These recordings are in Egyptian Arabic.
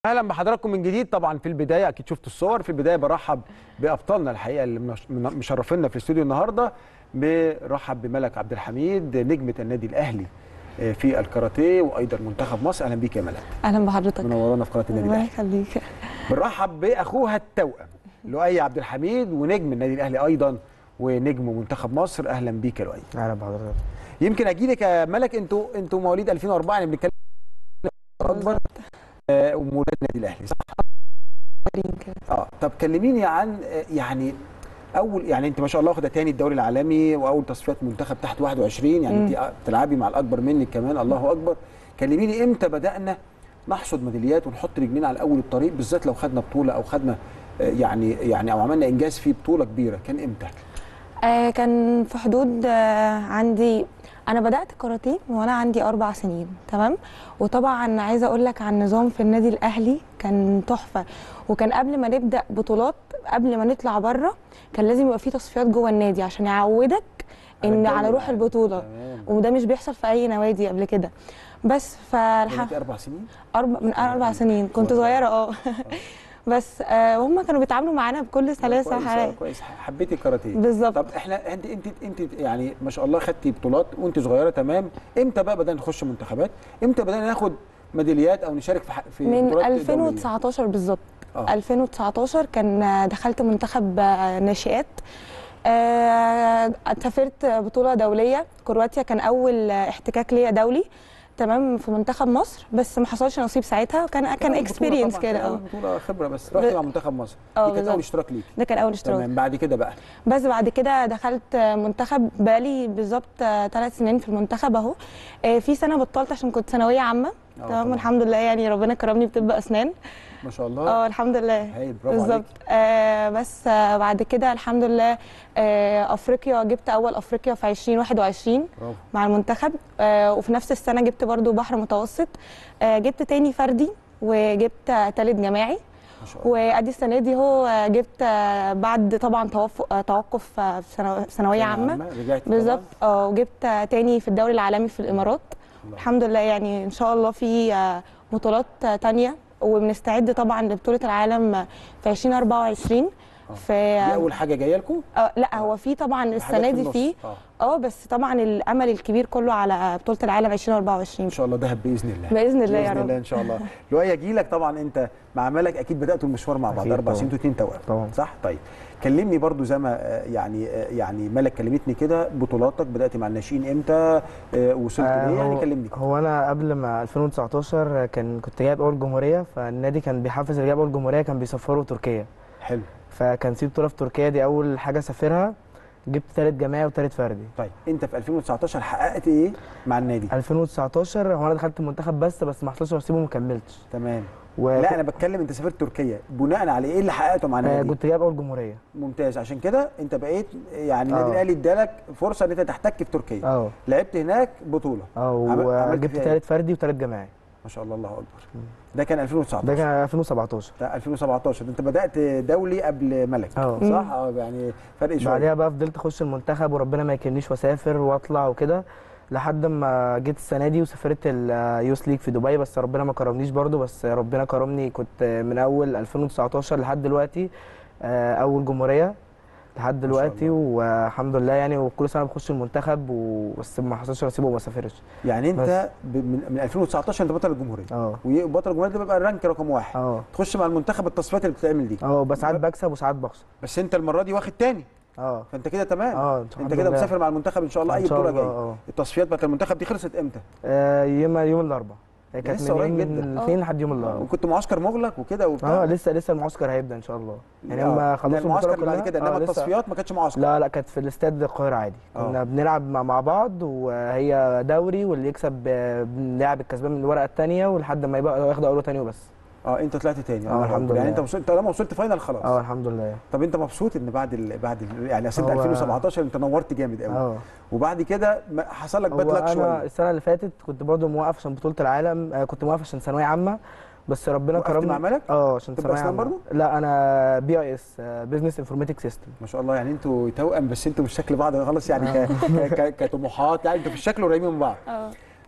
اهلا بحضراتكم من جديد طبعا في البدايه اكيد شفتوا الصور في البدايه برحب بابطالنا الحقيقه اللي مش- من- مشرفينا في الاستوديو النهارده برحب بملك عبد الحميد نجمه النادي الاهلي آه، في الكاراتيه وايضا منتخب مصر اهلا بيك يا ملك اهلا بحضرتك منورانا في قناه النادي الله الاهلي يخليك بنرحب باخوها التوأم لؤي عبد الحميد ونجم النادي الاهلي ايضا ونجم منتخب مصر اهلا بيك يا لؤي اهلا بحضرتك يمكن اجي لك يا ملك انتوا انتوا مواليد 2004 يعني بنتكلم اكبر آه، ومولاد النادي الاهلي صح كده اه طب كلميني عن آه، يعني اول يعني انت ما شاء الله واخده تاني الدوري العالمي واول تصفيات منتخب تحت 21 يعني مم. انت بتلعبي مع الاكبر منك كمان الله اكبر كلميني امتى بدانا نحصد ميداليات ونحط رجلينا على اول الطريق بالذات لو خدنا بطوله او خدنا آه، يعني يعني او عملنا انجاز في بطوله كبيره كان امتى آه كان في حدود آه عندي انا بدات كاراتيه وانا عندي اربع سنين تمام وطبعا عايزه اقول لك عن نظام في النادي الاهلي كان تحفه وكان قبل ما نبدا بطولات قبل ما نطلع بره كان لازم يبقى في تصفيات جوه النادي عشان يعودك ان الدوري على روح العام. البطوله تمام وده مش بيحصل في اي نوادي قبل كده بس فالحمد كانت اربع سنين أربع من أربع سنين كنت صغيرة. صغيرة اه بس آه وهم كانوا بيتعاملوا معانا بكل سلاسة كويس آه، وحلاوة كويس حبيتي الكاراتيه بالظبط طب احنا انت انت انت يعني ما شاء الله خدتي بطولات وانت صغيره تمام امتى بقى بدانا نخش منتخبات امتى بدانا ناخد ميداليات او نشارك في ح- في من بطولات دولية؟ 2019 بالظبط آه. 2019 كان آه، دخلت منتخب آه، ناشئات آه، سافرت بطولة دولية كرواتيا كان أول آه، احتكاك ليا دولي تمام في منتخب مصر بس ما حصلش نصيب ساعتها كان كان أول بطولة اكسبيرينس طبعاً، كده أول اه بطوله خبره بس رحتي ب- مع منتخب مصر آه، دي كانت بالظبط. اول اشتراك ليك ده كان أول اشتراك تمام بعد كده بقى بس بعد كده دخلت منتخب بقالي بالظبط ثلاث سنين في المنتخب اهو آه، في سنه بطلت عشان كنت ثانويه عامه آه، تمام طبعاً. الحمد لله يعني ربنا كرمني بطب اسنان ما شاء الله اه الحمد لله هايل برافو عليك بالظبط آه بس آه بعد كده الحمد لله آه افريقيا جبت اول افريقيا في 2021 برافو مع المنتخب آه وفي نفس السنه جبت برضو بحر متوسط آه جبت تاني فردي وجبت آه تالت جماعي ما شاء الله وادي السنه دي هو آه، جبت آه بعد طبعا توف- آه، توقف آه، في ثانو- ثانويه عامه رجعت بالظبط اه وجبت آه، تاني في الدوري العالمي في الامارات الله. الحمد لله يعني ان شاء الله في آه، بطولات آه، تانية وبنستعد طبعا لبطوله العالم آه، في 2024 في دي اول حاجه جايه لكم آه لا هو في طبعا السنه دي في اه اه بس طبعا الامل الكبير كله على بطوله العالم 2024 ان شاء الله دهب باذن الله باذن الله يا باذن الله رب ان شاء الله لؤي اجي لك طبعا انت مع ملك اكيد بداتوا المشوار مع بعض أكيد اربع طبعاً. سنين انتوا اتنين توأم طبعا صح طيب كلمني برضو زي ما آه، يعني آه، يعني ملك كلمتني كده بطولاتك بدات مع الناشئين امتى آه، وصلت آه، ليه يعني هو- كلمني هو انا قبل ما 2019 كان كنت جايب اول جمهوريه فالنادي كان بيحفز اللي جايب اول جمهوريه كان بيسفره تركيا حلو فكان في بطوله في تركيا دي اول حاجه سافرها جبت ثالث جماعي وثالث فردي طيب انت في 2019 حققت ايه مع النادي 2019 هو انا دخلت المنتخب بس بس ما حصلش نصيب وما كملتش تمام و لا انا بتكلم انت سافرت تركيا بناء على ايه اللي حققته مع آه، النادي كنت جايب اول جمهوريه ممتاز عشان كده انت بقيت يعني النادي آه. الاهلي ادالك فرصه ان انت تحتك في تركيا اه لعبت هناك بطوله اه عمل- عملت وجبت فيها إيه؟ ثالث فردي وثالث جماعي ما شاء الله الله اكبر ده كان 2019 ده كان 2017 ده 2017 ده انت بدات دولي قبل ملك اه صح اه يعني فرق شويه بعدها بقى فضلت اخش المنتخب وربنا ما يكرمنيش واسافر واطلع وكده لحد ما جيت السنه دي وسافرت اليوس ليج في دبي بس ربنا ما كرمنيش برضو بس ربنا كرمني كنت من اول 2019 لحد دلوقتي آه، اول جمهوريه لحد شاء دلوقتي والحمد لله يعني وكل سنه بخش المنتخب و- بس ما حصلش نصيب وما سافرش يعني انت ب- من من 2019 انت بطل الجمهوريه اه وبطل الجمهوريه ده بيبقى الرانك رقم واحد اه تخش مع المنتخب التصفيات اللي بتتعمل دي اه بس ساعات بكسب وساعات بخسر بس انت المره دي واخد تاني اه فانت كده تمام اه انت الحمد كده لله. مسافر مع المنتخب ان شاء الله اي إن شاء بطوله الله، جايه اه التصفيات بتاعت المنتخب دي خلصت امتى آه، يوم يوم الاربعاء هي كانت لسه من قريب يوم جدا. الاثنين لحد يوم الاربعاء وكنت معسكر مغلق وكده وبتاع اه لسه لسه المعسكر هيبدا ان شاء الله يعني آه، هم ده خلصوا المعسكر البطوله اللي بعد كلها كده انما آه، لسه- التصفيات ما كانتش معسكر لا لا كانت في الاستاد القاهره عادي آه. كنا بنلعب مع مع بعض وهي دوري واللي يكسب آه، بنلعب الكسبان من الورقه الثانيه ولحد ما يبقى ياخد اول وثاني وبس اه انت طلعت تاني اه، الله الحمد أكبر. يعني لله. انت وصلت طالما وصلت فاينل خلاص اه الحمد لله طب انت مبسوط ان بعد ال... بعد ال... يعني اصل انت هو- 2017 انت نورت جامد قوي اه وبعد كده ما- حصل لك باد هو لك انا شويه السنه اللي فاتت كنت برضو موقف عشان بطوله العالم آه، كنت موقف عشان ثانويه عامه بس ربنا وقفت كرمني مع ملك؟ اه عشان طب ثانويه أسنان عامه برضو؟ لا انا بي اي اس بزنس انفورماتيك سيستم ما شاء الله يعني انتوا توأم بس انتوا مش شكل بعض خالص يعني ك... ك... ك... كطموحات يعني انتوا في الشكل قريبين من بعض اه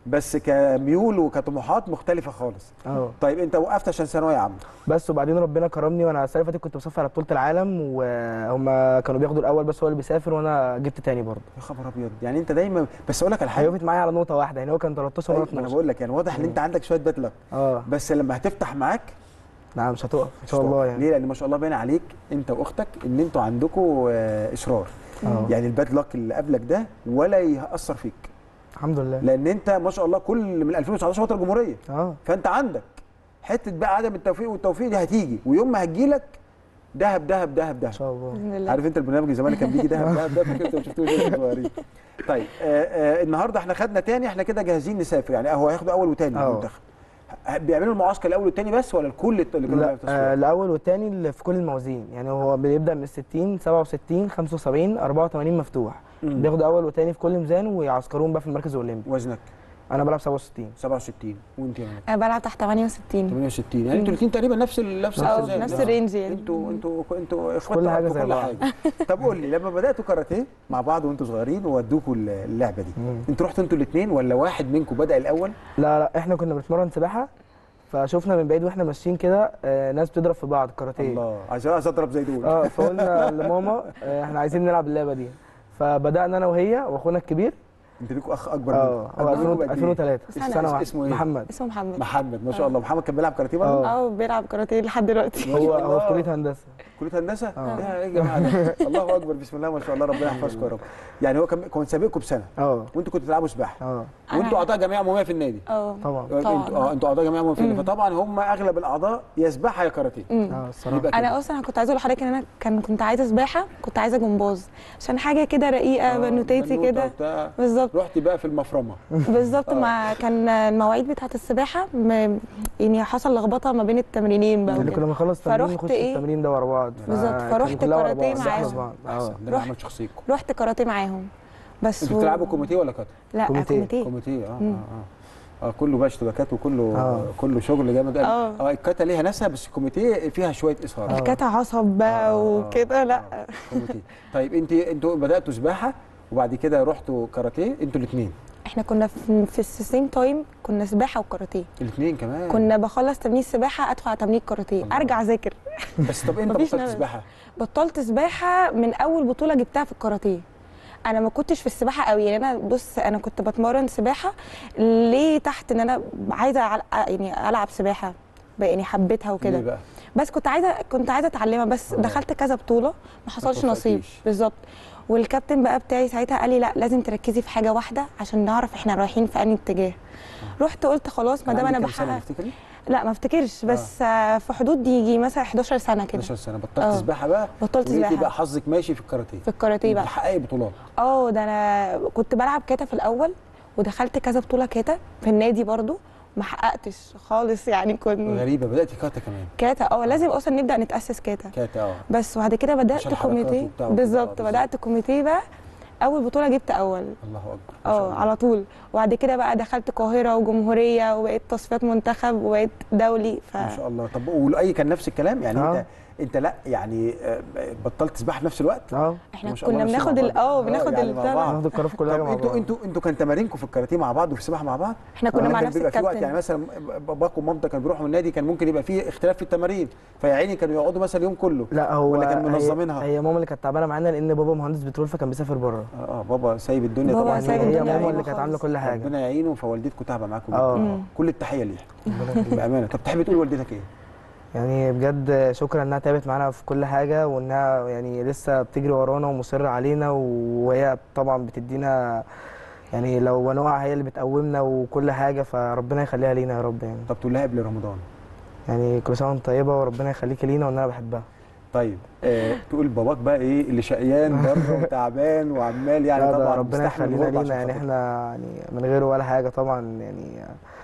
بس كميول وكطموحات مختلفه خالص اه طيب انت وقفت عشان ثانويه عامه بس وبعدين ربنا كرمني وانا السنه اللي فاتت كنت بسافر على بطوله العالم وهم كانوا بياخدوا الاول بس هو اللي بيسافر وانا جبت تاني برضه يا خبر ابيض يعني انت دايما بس اقول لك على حاجه هيوقف معايا على نقطه واحده يعني هو كان 13 وانا أيوة، ما انا 12 بقول لك يعني واضح ان انت عندك شويه باد لك اه بس لما هتفتح معاك لا مش هتقف ان شاء الله يعني ليه لان ما شاء الله باين عليك انت واختك ان انتوا عندكم آه، اصرار اه يعني الباد لك اللي قبلك ده ولا ياثر فيك الحمد لله لان انت ما شاء الله كل من 2019 بطل جمهوريه اه فانت عندك حته بقى عدم التوفيق والتوفيق دي هتيجي ويوم ما هتجيلك دهب دهب دهب ان دهب شاء الله باذن الله عارف انت البرنامج زمان اللي كان بيجي دهب دهب دهب كنت شفتوه وانتوا صغيرين طيب آه آه النهارده احنا خدنا تاني احنا كده جاهزين نسافر يعني هو هياخدوا اول وتاني اه. المنتخب ه- بيعملوا المعسكر الاول والتاني بس ولا الكل اللي كانوا لا بيعملوا آه تصوير؟ الاول والثاني اللي في كل الموازين يعني هو بيبدا من 60 67 75 84 مفتوح مم. بياخدوا اول وثاني في كل ميزان ويعسكروهم بقى في المركز الاولمبي وزنك انا بلعب 67 67 وانت يا منى؟ انا بلعب تحت 68 68 يعني انتوا الاثنين تقريبا نفس ال- نفس اه الميزان. نفس آه. الرينج يعني انتوا انتوا انتوا اخوات كل حاجة في زي كل بعض. حاجه طب قول لي لما بداتوا كاراتيه مع بعض وانتوا صغيرين وودوكوا اللعبه دي مم. انتوا رحتوا انتوا الاثنين ولا واحد منكم بدا الاول لا لا احنا كنا بنتمرن سباحه فشفنا من بعيد واحنا ماشيين كده آه، ناس بتضرب في بعض كاراتيه الله عايز عايز اضرب زي دول اه فقلنا لماما آه، احنا عايزين نلعب اللعبه دي فبدانا انا وهي واخونا الكبير انت ليكوا اخ اكبر اه منكم. هو أكبر منكم 2000 بقد إيه؟ 2003 سنة. سنه واحده اسمه إيه؟ محمد اسمه محمد محمد ما شاء الله محمد كان بيلعب كاراتيه برضه اه. اه بيلعب كاراتيه لحد دلوقتي ما هو شاء هو في الله. كليه هندسه كليه هندسه اه. يا يا جماعه ده. الله اكبر بسم الله ما شاء الله ربنا يحفظكم يا رب يعني هو كان كان سابقكم بسنه اه وانتوا كنتوا تلعبوا سباحه اه وانتوا اعضاء جمعيه عموميه في النادي اه طبعا طبعاً. انتوا اه انتوا اعضاء جمعيه عموميه في النادي فطبعا هم اغلب الاعضاء يا سباحه يا كاراتيه أمم. اه الصراحه يبقى كده. انا اصلا كنت عايزه اقول لحضرتك ان انا كان كنت عايزه سباحه كنت عايزه جمباز عشان حاجه كده رقيقه آه، بنوتاتي بنوتة كده وبتاع. بالظبط رحتي بقى في المفرمه بالظبط آه. ما كان المواعيد بتاعه السباحه م... يعني حصل لخبطه ما بين التمرينين بقى اللي وكده. كنا بنخلص تمرين فرحت نخش إيه؟ التمرين ده ورا بعض بالظبط، فكان فرحت كلها ورا كاراتيه بعض، معاهم. زحمة بعض. احسن اه ده انا رحت. عملت شخصيتكم رحت كاراتيه معاهم بس انتوا و- بتلعبوا كوميتيه ولا كات لا كوميتيه. كوميتيه كوميتيه اه مم. اه اه اه كله بقى اشتباكات وكله آه. كله شغل جامد قوي. آه. اه الكاتا ليها ناسها بس الكوميتيه فيها شويه اثاره آه. الكاتا عصب بقى وكده لا آه. كوميتيه طيب انت انتوا بداتوا سباحه وبعد كده رحتوا كاراتيه انتوا الاثنين احنا كنا في في السيم تايم كنا سباحه وكاراتيه الاثنين كمان كنا بخلص تمرين السباحه ادخل على تمرين كاراتيه الله. ارجع اذاكر بس طب انت مفيش بطلت نفس. سباحه بطلت سباحه من اول بطوله جبتها في الكاراتيه انا ما كنتش في السباحه قوي يعني انا بص انا كنت بتمرن سباحه ليه تحت ان انا عايزه ألع- يعني العب سباحه بقى يعني حبيتها ليه وكده بقى بس كنت عايزه كنت عايزه اتعلمها بس آه. دخلت كذا بطوله ما حصلش نصيب توفقتيش. بالظبط والكابتن بقى بتاعي ساعتها قال لي لا لازم تركزي في حاجه واحده عشان نعرف احنا رايحين في انهي اتجاه رحت قلت خلاص ما كان دام انا عندك كام سنة بحقق تفتكري لا ما افتكرش بس آه. في حدود يجي مثلا 11 سنه كده 12 سنه بطلت آه. سباحه بقى بطلت ولقيتي سباحه بقى حظك ماشي في الكاراتيه في الكاراتيه بقى بتحققي بطولات اه ده انا كنت بلعب كاتا في الاول ودخلت كذا بطوله كاتا في النادي برضو ما حققتش خالص يعني كنت غريبه بداتي كاتا كمان كاتا اه لازم اصلا نبدا نتاسس كاتا كاتا اه بس وبعد كده بدات عشان حركات كوميتيه وبتاع وكده. آه، بالظبط بالظبط. بدات كوميتيه بقى اول بطوله جبت اول الله اكبر ما شاء اه الله. على طول وبعد كده بقى دخلت قاهره وجمهوريه وبقيت تصفيات منتخب وبقيت دولي ف ما شاء الله طب واي كان نفس الكلام يعني آه. انت انت لا يعني آه، بطلت سباحه في نفس الوقت اه احنا ما شاء كنا الله ماشيين بناخد مع ال- بعض. اه آه، بناخد يعني مع البتاع بعض. هناخد القرار في كل حاجه طب مع انتوا بعض انتوا انتوا كان تمارينكم في الكاراتيه مع بعض وفي السباحه مع بعض احنا كنا ولا مع كان نفس بيبقى في وقت يعني الكابتن مثلا باباك ومامتك كانوا بيروحوا من النادي كان ممكن يبقى فيه اختلاف في التمارين فيا عيني كانوا يقعدوا مثلا اليوم كله لا هو ولا كان هي- منظمينها؟ هي ماما اللي كانت تعبانه معانا لان بابا مهندس بترول فكان بيسافر بره اه اه بابا سايب الدنيا بابا طبعا يعني سايب هي الدنيا ماما أيوة اللي كانت عامله خالص. كل حاجه ربنا يعينه فوالدتكم تعبه معاكم اه. جدا. مم. كل التحيه ليها بامانه طب تحبي تقول لوالدتك ايه؟ يعني بجد شكرا انها تعبت معانا في كل حاجه وانها يعني لسه بتجري ورانا ومصره علينا وهي طبعا بتدينا يعني لو نقع هي اللي بتقومنا وكل حاجه فربنا يخليها لينا يا رب يعني طب تقول لها قبل رمضان يعني كل سنه وانت طيبه وربنا يخليكي لينا وان انا بحبها طيب آه تقول باباك بقى ايه اللي شقيان بره وتعبان وعمال يعني لا ده طبعا ربنا مستحمل يخلينا الغربة لينا عشان يعني خاطرك. احنا يعني من غيره ولا حاجه طبعا يعني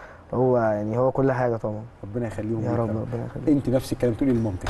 هو يعني هو كل حاجه طبعا ربنا يخليهم يا ليك رب ربنا يخليك انت نفس الكلام تقولي لمامتك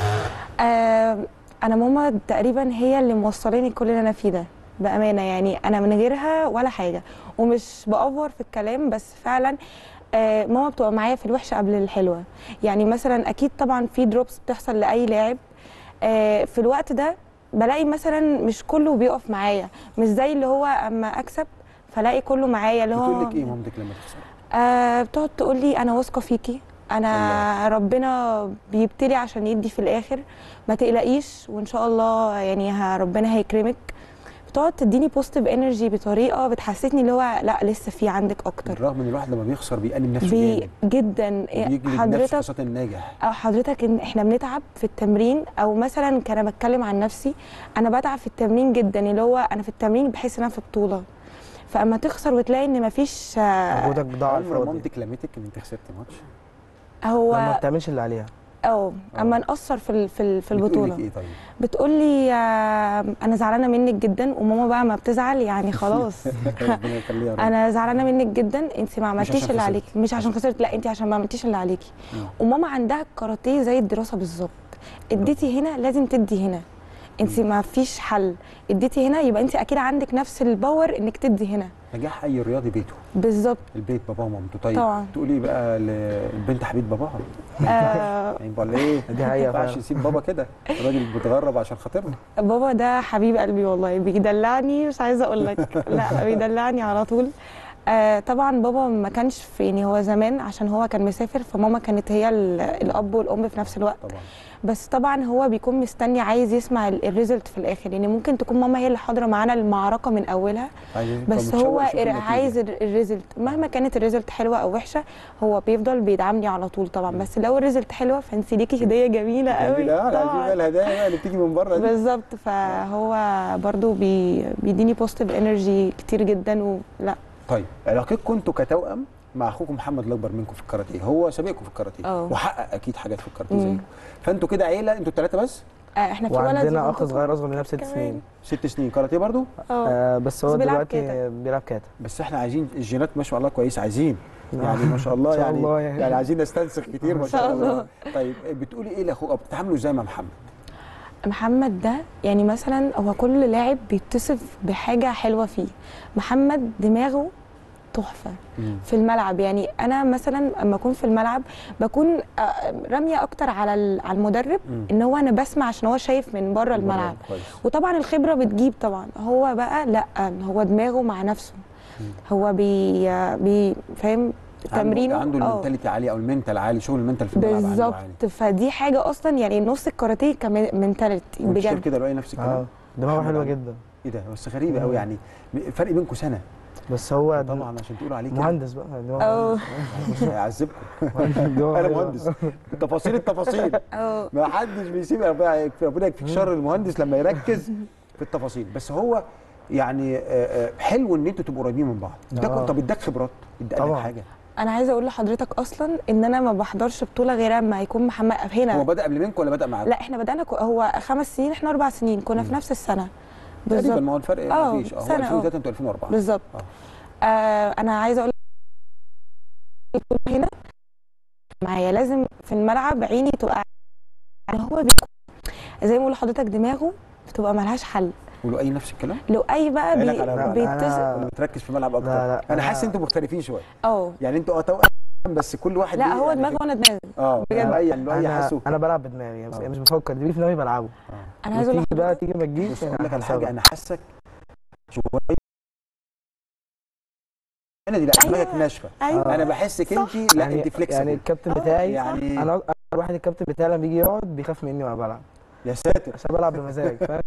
آه انا ماما تقريبا هي اللي موصلاني كل اللي انا فيه ده بامانه يعني انا من غيرها ولا حاجه ومش بأفور في الكلام بس فعلا آه ماما بتبقى معايا في الوحشه قبل الحلوه يعني مثلا اكيد طبعا في دروبس بتحصل لاي لاعب آه في الوقت ده بلاقي مثلا مش كله بيقف معايا مش زي اللي هو اما اكسب فلاقي كله معايا اللي هو بتقول لك ايه مامتك لما تخسر آه بتقعد تقول لي انا واثقه فيكي انا ربنا بيبتلي عشان يدي في الاخر ما تقلقيش وان شاء الله يعني ها ربنا هيكرمك بتقعد تديني بوزيتيف انرجي بطريقه بتحسسني اللي هو لا لسه في عندك اكتر بالرغم ان الواحد لما بيخسر بيأنب نفسه بي جامد جدا بيجلد نفسه حضرتك خاصة الناجح او حضرتك ان احنا بنتعب في التمرين او مثلا كان أنا بتكلم عن نفسي انا بتعب في التمرين جدا اللي هو انا في التمرين بحس ان انا في بطوله فاما تخسر وتلاقي ان مفيش آه، مجهودك ضاع على عمر الفاضي مامتك لمتك ان انت خسرت ماتش لما هو بتعملش اللي عليها اه اما نقصر في ال- في ال- في بتقول البطوله لك ايه طيب؟ بتقول لي انا زعلانه منك جدا وماما بقى ما بتزعل يعني خلاص ربنا يخليها يا رب. انا زعلانه منك جدا انت ما عملتيش عشان اللي خسرت. عليكي مش عشان خسرت لا انت عشان ما عملتيش اللي عليكي مم. وماما عندها الكاراتيه زي الدراسه بالظبط اديتي هنا لازم تدي هنا انت ما فيش حل اديتي هنا يبقى انت اكيد عندك نفس الباور انك تدي هنا نجاح اي رياضي بيته بالظبط البيت باباه ومامته طيب طبعا. تقولي إيه بقى للبنت حبيب باباها آه يعني ولا ايه؟ دي ما حقيقة ينفعش فعلا. يسيب بابا كده الراجل بيتغرب عشان خاطرنا بابا ده حبيب قلبي والله بيدلعني مش عايزه اقول لك لا بيدلعني على طول آه طبعا بابا ما كانش في يعني هو زمان عشان هو كان مسافر فماما كانت هي ال- الاب والام في نفس الوقت طبعا بس طبعا هو بيكون مستني عايز يسمع ال- الريزلت في الاخر يعني ممكن تكون ماما هي اللي حاضره معانا المعركه من اولها عايز بس فمتشوق هو يشوف إر- النتيجة. عايز ال- الريزلت مهما كانت الريزلت حلوه او وحشه هو بيفضل بيدعمني على طول طبعا بس لو الريزلت حلوه فانت ليكي هديه جميله قوي جميل اه عايزين بقى طبعا الهدايا بقى اللي بتيجي من بره دي بالظبط فهو برضو بي بيديني بوزيتيف انرجي كتير جدا ولا طيب علاقتكم انتوا كتوأم مع اخوكم محمد الاكبر منكم في الكاراتيه هو سابقكم في الكاراتيه اه. وحقق اكيد حاجات في الكاراتيه مم. زيكم فانتوا كده عيله انتوا الثلاثه بس آه احنا في ولد وعندنا اخ وبنت صغير اصغر مننا بست كمان. سنين ست سنين كاراتيه برضو اه آه بس هو بس بيلعب دلوقتي كاتا. بيلعب كاتا بس احنا عايزين الجينات ما شاء الله كويس عايزين يعني ما شاء الله إن شاء يعني الله يعني. يعني عايزين نستنسخ كتير ما إن شاء شاء الله الله. طيب بتقولي ايه لاخوك او بتتعاملوا ازاي مع محمد محمد ده يعني مثلا هو كل لاعب بيتصف بحاجه حلوه فيه محمد دماغه تحفه في الملعب يعني انا مثلا لما اكون في الملعب بكون آه، راميه اكتر على ال- على المدرب مم. ان هو انا بسمع عشان هو شايف من بره الملعب كويس وطبعا الخبره بتجيب طبعا هو بقى لا هو دماغه مع نفسه هو بي, بي فاهم تمرينه عنده, عنده آه. المنتاليتي عاليه او المنتال عالي شغل المنتال في الملعب عنده عالي بالظبط فدي حاجه اصلا يعني نص الكاراتيه كمنتاليتي بجد بجد كده لو نفس الكلام اه دماغه محمد حلوه عنده. جدا ايه ده بس غريبه مم. قوي يعني فرق بينكم سنه بس هو طبعا عشان تقولوا عليه كده مهندس بقى دماغه اه هيعذبكم دماغه انا حلوة. مهندس تفاصيل التفاصيل اه ما حدش بيسيب ربنا ربنا يكفيك شر المهندس لما يركز في التفاصيل بس هو يعني آه، آه، حلو ان انتوا تبقوا قريبين من بعض اداكم آه. طب اداك خبرات اداك طبعا. حاجه انا عايزه اقول لحضرتك اصلا ان انا ما بحضرش بطوله غير اما يكون محمد هو هنا بدا قبل منكم ولا بدا معاكم لا احنا بدانا كو- هو خمس سنين احنا اربع سنين كنا في نفس السنه تقريبا بالظبط ما هو الفرق آه، ما فيش اه هو سنة، آه. 2003 انتوا 2004 بالظبط آه. آه انا عايزه اقول هنا معايا لازم في الملعب عيني تبقى يعني هو بيكون زي ما بقول لحضرتك دماغه بتبقى ملهاش حل ولو اي نفس الكلام لو اي بقى عينك بي... على بعض. بيتصل أنا- ولا بتركز في الملعب اكتر لا، لا، انا أنا- حاسس انتوا مختلفين شويه اه يعني انتوا اه توأم بس كل واحد لا ليه هو يعني دماغه وانا دماغي اه بجد. اي يعني لو اي انا حاسه انا بلعب بدماغي يعني آه. مش بفكر اللي بيجي في دماغي بلعبه انا عايزه اقول تيجي بقى لحضرتك تيجي ما تجيش بص اقول لك على هحسبها. حاجه انا حاسك شويه انا دي لا أيوة. دماغك ناشفه ايوه انا بحسك انت لا يعني انت فليكسبل يعني الكابتن آه، بتاعي يعني انا اكتر واحد الكابتن بتاعي لما بيجي يقعد بيخاف مني وانا بلعب يا ساتر عشان بلعب بمزاج فاهم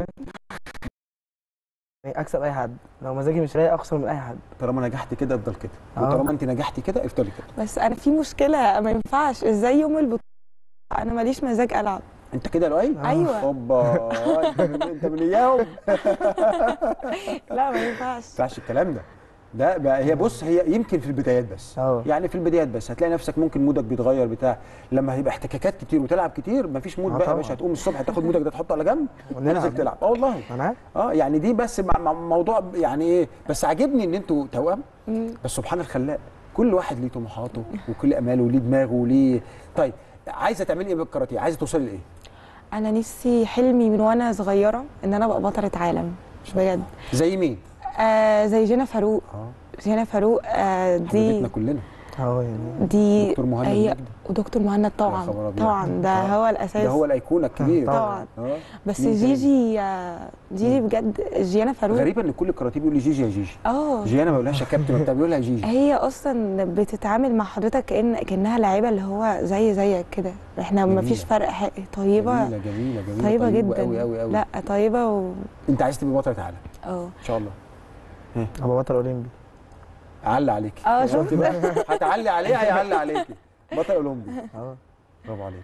يعني اكسب اي حد لو مزاجي مش رايق اخسر من اي حد طالما نجحت كده افضل كده آه. وطالما انت نجحتي كده افضلي كده بس انا في مشكله ما ينفعش ازاي يوم البطوله انا ماليش مزاج العب انت كده يا لؤي آه. ايوه اوبا انت من, انت من اياهم ما لا ما ينفعش ينفعش الكلام ده ده بقى هي بص هي يمكن في البدايات بس اه يعني في البدايات بس هتلاقي نفسك ممكن مودك بيتغير بتاع لما هيبقى احتكاكات كتير وتلعب كتير مفيش مود آه بقى يا طبعا. باشا هتقوم الصبح تاخد مودك ده تحطه على جنب ونلعب. وننزل تلعب اه والله انا عارف اه يعني دي بس مع مع موضوع يعني ايه بس عاجبني ان انتوا توأم مم. بس سبحان الخلاق كل واحد ليه طموحاته وكل اماله وليه دماغه وليه طيب عايزه تعملي ايه بالكاراتيه عايزه توصلي لايه انا نفسي حلمي من وانا صغيره ان انا ابقى بطله عالم بجد زي مين آه زي جينا فاروق اه جينا فاروق آه دي حبيبتنا كلنا اه يعني دي دكتور مهند هي مجدي. ودكتور مهند طبعا خبر أبيض. طبعا ده آه. هو الاساس ده هو الايقونه الكبير طبعا اه بس مين تاني؟ جيجي آه، جيجي بجد جيانا فاروق غريبه ان كل الكاراتيه بيقول لي جيجي يا جيجي اه جيانا ما بقولهاش يا كابتن ما بتقول لها جيجي هي اصلا بتتعامل مع حضرتك كأن كانها لعيبه اللي هو زي زيك كده احنا ما فيش جميلة. فرق حق طيبه جميله جميله جميله طيبه جدا قوي قوي قوي لا طيبه و انت عايز تبقى بطله عالم اه ان شاء الله هو بطل اولمبي اعلي عليكي اه شفت شفت بقى هتعلي عليه هيعلي عليكي بطل اولمبي اه برافو عليك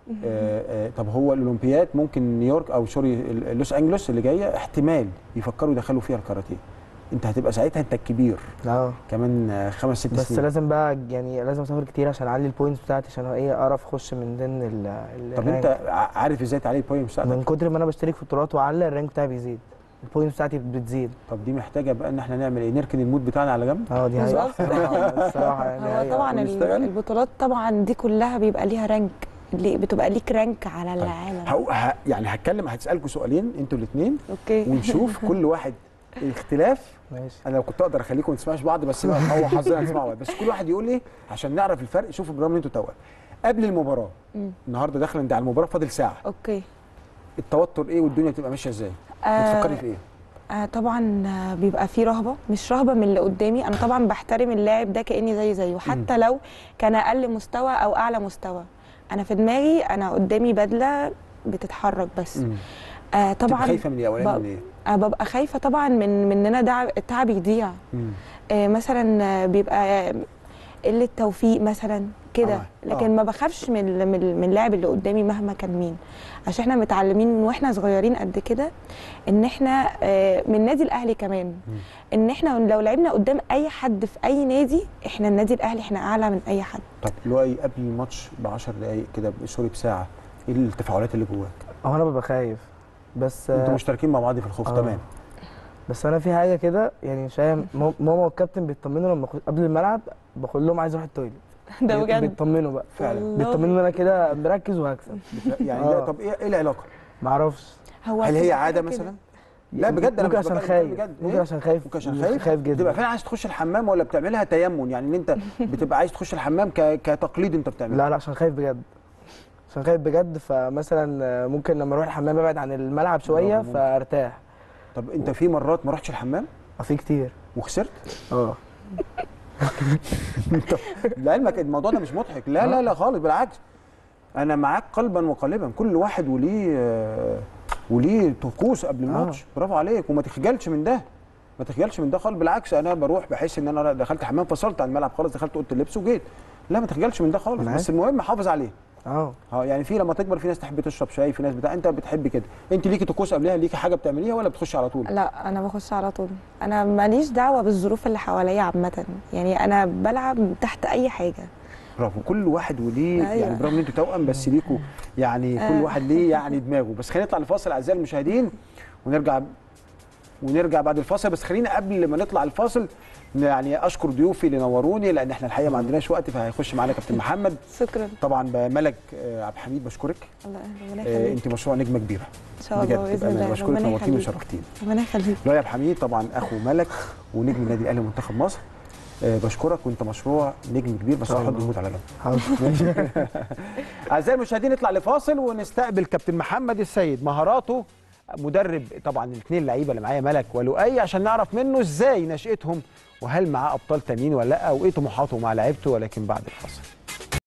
آه آه طب هو الاولمبياد ممكن نيويورك او سوري ال- لوس انجلوس اللي جايه احتمال يفكروا يدخلوا فيها الكاراتيه انت هتبقى ساعتها انت الكبير اه كمان آه، خمس ست بس سنين لازم بقى يعني لازم اسافر كتير عشان اعلي البوينتس بتاعتي عشان ايه اعرف اخش من ضمن ال ال- طب الرانك. انت ع- عارف ازاي تعلي البوينت من بتاعتك كتر ما انا بشترك في بطولات واعلى الرانك بتاعي بيزيد البوينتس بتاعتي بتزيد طب دي محتاجه بقى ان احنا نعمل ايه نركن المود بتاعنا على جنب اه دي حقيقة بالظبط. الصراحة الصراحة يعني هو حقيقة. طبعا ال- ونشتغل. البطولات طبعا دي كلها بيبقى ليها رانك اللي بتبقى ليك رانك على العالم هو ه... يعني هتكلم هتسالكم سؤالين انتوا الاثنين اوكي ونشوف كل واحد اختلاف ماشي انا لو كنت اقدر اخليكم ما تسمعوش بعض بس بقى هو حظنا نسمع بعض بس كل واحد يقول ايه عشان نعرف الفرق شوفوا البرنامج اللي انتوا توأم قبل المباراه مم. النهارده داخله انت على المباراه فاضل ساعه اوكي التوتر ايه والدنيا تبقى ماشيه ازاي آه، بتفكري في ايه آه طبعا آه، بيبقى في رهبه مش رهبه من اللي قدامي انا طبعا بحترم اللاعب ده كاني زي زيه حتى لو كان اقل مستوى او اعلى مستوى انا في دماغي انا قدامي بدله بتتحرك بس مم. آه تبقى طبعا خايفه من ايه اولاني بق- من ايه آه ببقى خايفه طبعا من من ان انا دع- التعب يضيع مم. آه مثلا آه، بيبقى قله توفيق مثلا كده آه، لكن آه. ما بخافش من ال- من ال- من اللاعب اللي قدامي مهما كان مين عشان احنا متعلمين من واحنا صغيرين قد كده ان احنا آه، من النادي الاهلي كمان ان احنا لو لعبنا قدام اي حد في اي نادي احنا النادي الاهلي احنا اعلى من اي حد طب لؤي قبل الماتش ب 10 دقائق كده سوري بساعه ايه التفاعلات اللي جواك هو انا ببقى خايف بس انتوا مشتركين مع بعض في الخوف آه. تمام بس انا في حاجه كده يعني مش فاهم ماما ماما والكابتن بيطمنوا لما أخش- قبل الملعب بقول لهم عايز اروح التويليت ده بجد بيطمنوا بقى فعلا والله. بيطمنوا ان انا كده مركز وهكسب يعني آه. لا طب ايه ايه العلاقه معرفش هو هل هي بتبقى عاده كده. مثلا لا بجد انا ممكن مش عشان بتكلم خايف بجد. ممكن إيه؟ عشان خايف ممكن عشان خايف خايف جدا بتبقى فعلا عايز تخش الحمام ولا بتعملها تيمم يعني ان انت بتبقى عايز تخش الحمام ك... كتقليد انت بتعمله لا لا عشان خايف بجد عشان خايف بجد فمثلا آه، ممكن لما اروح الحمام ابعد عن الملعب شويه برافو، ممكن. فارتاح طب انت في مرات ما رحتش الحمام آه، في كتير وخسرت اه لعلمك الموضوع ده مش مضحك لا لا لا خالص بالعكس انا معاك قلبا وقالبا كل واحد وليه آه، وليه طقوس قبل الماتش برافو عليك وما تخجلش من ده ما تخجلش من ده خالص بالعكس انا بروح بحس ان انا دخلت حمام فصلت عن الملعب خالص دخلت اوضه اللبس وجيت لا ما تخجلش من ده خالص أنا بس عارف. المهم حافظ عليه اه اه يعني في لما تكبر في ناس تحب تشرب شاي في ناس بتاع انت بتحب كده انت ليكي طقوس قبلها ليكي حاجه بتعمليها ولا بتخشي على طول لا انا بخش على طول انا ماليش دعوه بالظروف اللي حواليا عامه يعني انا بلعب تحت اي حاجه برافو كل واحد وليه أيوة. يعني برغم ان انتوا توأم بس ليكوا يعني كل آه. واحد ليه يعني دماغه بس خلينا نطلع لفاصل اعزائي المشاهدين ونرجع ونرجع بعد الفاصل بس خلينا قبل ما نطلع الفاصل يعني اشكر ضيوفي اللي نوروني لان احنا الحقيقه ما عندناش وقت فهيخش معانا كابتن محمد شكرا طبعا ملك آه، عبد الحميد بشكرك الله ربنا آه، يخليك انت مشروع نجمه كبيره ان شاء الله باذن بأمانة. الله بشكرك ربنا نورتيني يخليك وشرفتيني ربنا يخليك لؤي عبد الحميد طبعا اخو ملك ونجم النادي الاهلي ومنتخب مصر آه، بشكرك وانت مشروع نجم كبير بس شاء هحط الله. الموت على جنب حاضر اعزائي المشاهدين نطلع لفاصل ونستقبل كابتن محمد السيد مهاراته مدرب طبعا الاثنين لعيبه اللي معايا ملك ولؤي عشان نعرف منه ازاي نشأتهم وهل معاه ابطال تانيين ولا لا وايه طموحاته مع لعيبته ولكن بعد الفاصل